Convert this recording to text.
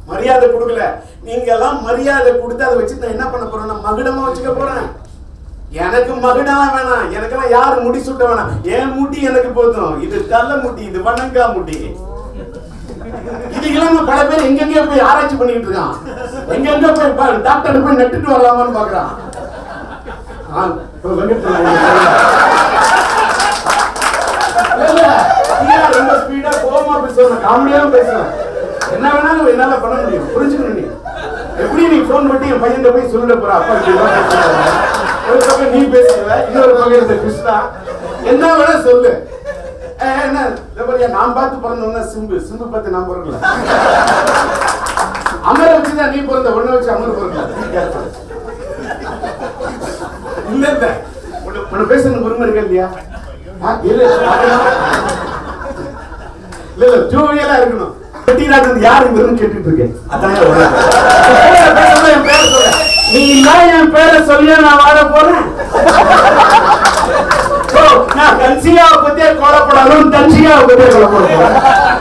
மரியாதை கொடுக்கல நீங்க எல்லாம் மரியாதை கொடுத்து அதை வச்சு நான் என்ன பண்ண போறேன் நான் மகுடமா வச்சுக்க போறேன் எனக்கு மகுடெல்லாம் வேணாம் எனக்கெல்லாம் யாரு முடி சுட்ட வேணாம் என் முடி எனக்கு போதும் இது தள்ள முடி இது வணங்கா முடி இதுக்கெல்லாம் பல பேர் எங்கெங்க போய் ஆராய்ச்சி பண்ணிட்டு இருக்கான் எங்கெங்க போய் பா- டாக்டர் போய் நட்டுட்டு வரலாமான்னு பாக்குறான் ஆ, இப்ப வெங்கட்ராமன் இல்ல, இல்ல, நீயா ரொம்ப ஸ்பீடா கோவமா பேசுவேன் காமெடியாவும் பேசுவேன் என்ன வேணாலும் என்னால பண்ண முடியும் புரிஞ்சுக்கணும் நீ எப்படி நீ போன் பண்ணி என் பையன் போய் சொல்லிட போற அப்பா இப்படி எல்லாம் பேசுறாரு. ஒரு பக்கம் நீ பேசுவ இன்னொரு பக்கம் இந்த கிருஷ்ணா என்ன வேணா சொல்லு ஏ, என்ன இதோ பாருயா, நான் பார்த்து பிறந்தவங்க சிம்பு சிம்பு பார்த்து நான் பிறக்கல அமர வச்சுதான் நீ பிறந்த ஒண்ணு வச்சு அமர பிறக்கல இல்ல இல்ல உன்னை- உன்னை பேசணும் உரிமை இருக்கா இல்லையா ஆ, இல்ல அதெல்லாம் இல்ல இல்ல ஜோவியலா இருக்கணும் வெட்டிராஜன் யார் இவருன்னு கேட்டுட்டு இருக்கேன் அதான் என் உணர்வு. என் பேரை சொல்ல, என் பேரை சொல்ல. நீ இல்ல என் பேரை சொல்லியா நான் வாழ போறேன் ஓ, நான் கன்சியாவை பத்தியே கோலப்படாலும் தன்சியாவை பத்தியே கோலப்பட போறேன்